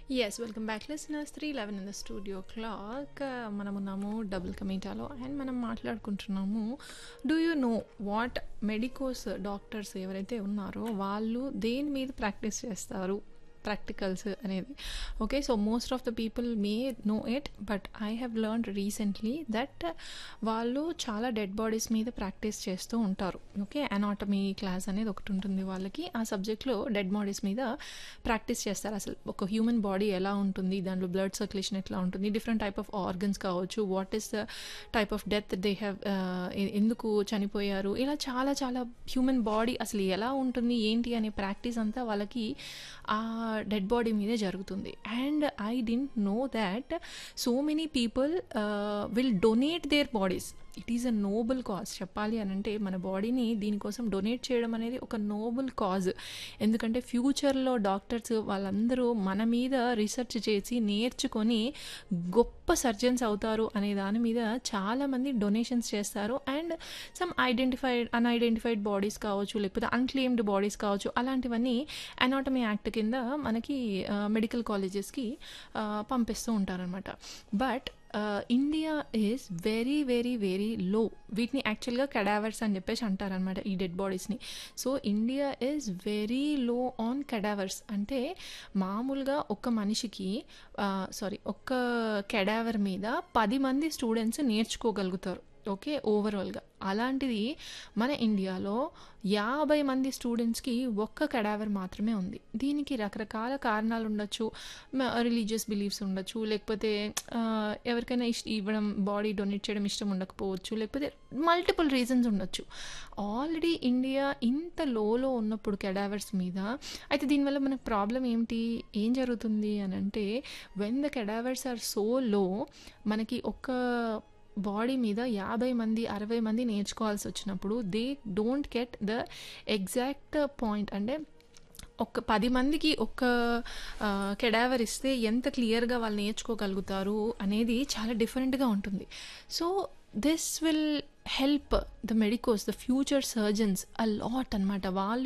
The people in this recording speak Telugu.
yes welcome back listeners three eleven in the studio clock మనం ఉన్నాము డబుల్ కమీటాలో అండ్ మనం మాట్లాడుకుంటున్నాము do you know what medicos doctors ఎవరైతే ఉన్నారో వాళ్ళు దేని మీద ప్రాక్టీస్ చేస్తారు ప్రాక్టికల్స్ అనేది okay so most of the people may know it but I have learn recently that వాళ్ళు చాలా డెడ్ బాడీస్ మీద ప్రాక్టీస్ చేస్తూ ఉంటారు ఓకే అనాటమీ క్లాస్ అనేది ఒకటి ఉంటుంది వాళ్ళకి ఆ సబ్జెక్ట్లో డెడ్ బాడీస్ మీద ప్రాక్టీస్ చేస్తారు అసలు ఒక హ్యూమన్ బాడీ ఎలా ఉంటుంది దాంట్లో బ్లడ్ సర్క్యులేషన్ ఎట్లా ఉంటుంది డిఫరెంట్ టైప్ ఆఫ్ ఆర్గన్స్ కావచ్చు what is the type of death they have ఎందుకు చనిపోయారు ఇలా చాలా చాలా హ్యూమన్ బాడీ అసలు ఎలా ఉంటుంది ఏంటి అనే ప్రాక్టీస్ అంతా వాళ్ళకి ఆ డెడ్ బాడీ మీదే జరుగుతుంది and I didn't know that so many people will donate their bodies it is a noble cause చెప్పాలి అని అంటే మన బాడీని దీనికోసం డొనేట్ చేయడం అనేది ఒక నోబుల్ కాజ్ ఎందుకంటే ఫ్యూచర్లో డాక్టర్స్ వాళ్ళందరూ మన మీద రీసెర్చ్ చేసి నేర్చుకొని గొప్ప సర్జన్స్ అవుతారు అనే దాని మీద చాలామంది డొనేషన్స్ చేస్తారు and some identified unidentified bodies కావచ్చు లేకపోతే అన్క్లెయిమ్డ్ బాడీస్ కావచ్చు అలాంటివన్నీ అనాటమీ యాక్ట్ కింద మనకి మెడికల్ కాలేజెస్కి పంపిస్తూ ఉంటారనమాట but India is very very very low వీటిని యాక్చువల్గా కెడావర్స్ అని చెప్పేసి అంటారనమాట ఈ డెడ్ బాడీస్ని so India is very low on cadavers అంటే మామూలుగా ఒక మనిషికి సారీ ఒక్క కెడావర్ మీద పది మంది స్టూడెంట్స్ నేర్చుకోగలుగుతారు ఓకే ఓవరాల్గా అలాంటిది మన ఇండియాలో యాభై మంది స్టూడెంట్స్కి ఒక్క కడావర్ మాత్రమే ఉంది దీనికి రకరకాల కారణాలు ఉండొచ్చు రిలీజియస్ బిలీఫ్స్ ఉండొచ్చు లేకపోతే ఎవరికైనా ఇష్ట ఇవ్వడం బాడీ డొనేట్ చేయడం ఇష్టం ఉండకపోవచ్చు లేకపోతే మల్టిపుల్ రీజన్స్ ఉండొచ్చు ఆల్రెడీ ఇండియా ఇంత లోలో ఉన్నప్పుడు కెడావర్స్ మీద అయితే దీనివల్ల మనకు ప్రాబ్లం ఏమిటి ఏం జరుగుతుంది అని అంటే when the cadavers are so low మనకి ఒక బాడీ మీద యాభై మంది అరవై మంది నేర్చుకోవాల్సి వచ్చినప్పుడు they don't get the exact point అంటే ఒక పది మందికి ఒక కెడావర్ ఇస్తే ఎంత క్లియర్గా వాళ్ళు నేర్చుకోగలుగుతారు అనేది చాలా డిఫరెంట్గా ఉంటుంది so this will help the medicos the future surgeons a lot అనమాట వాళ్ళు